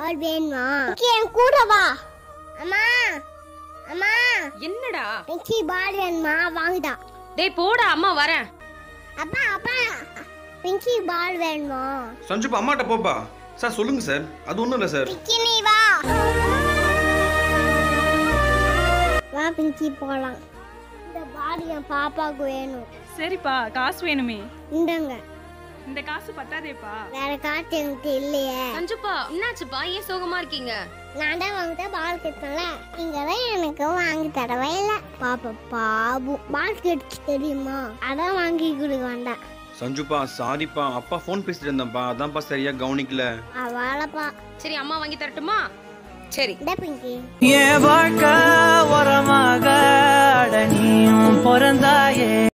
பால் வேணுமா பிங்கி என் கூட வா அம்மா அம்மா என்னடா பிங்கி பால் வேணுமா வாங்குடா டேய் போடா அம்மா வரேன் அப்பா அப்பா பிங்கி பால் வேணுமா சஞ்சுப்பா அம்மாட்ட போப்பா சார் சொல்லுங்க சார் அது ஒன்றும் இல்லை சார் பிங்கி நீ வா வா பிங்கி போலாம் இந்த பால் என் பாப்பாவுக்கு வேணும் சரிப்பா காசு வேணுமே இந்தங்க இந்த காசு பத்தாதேப்பா வேற காசு என்கிட்ட இல்லையே சஞ்சுப்பா என்னாச்சுப்பா ஏன் சோகமா இருக்கீங்க நான் தான் வாங்கிட்ட பால் கேட்டேன்ல நீங்க தான் எனக்கு வாங்கி தரவே இல்லை பாப்பா பாபு பால் கேட்டு தெரியுமா அதான் வாங்கி கொடுக்க வேண்டாம் சஞ்சுப்பா சாரிப்பா அப்பா ஃபோன் பேசிட்டு இருந்தேன்ப்பா அதான்ப்பா சரியா கவனிக்கல அவளப்பா சரி அம்மா வாங்கி தரட்டுமா சரி இந்த பிங்கி என் வாழ்க்கை உரமாக அட நீயும் பிறந்தாயே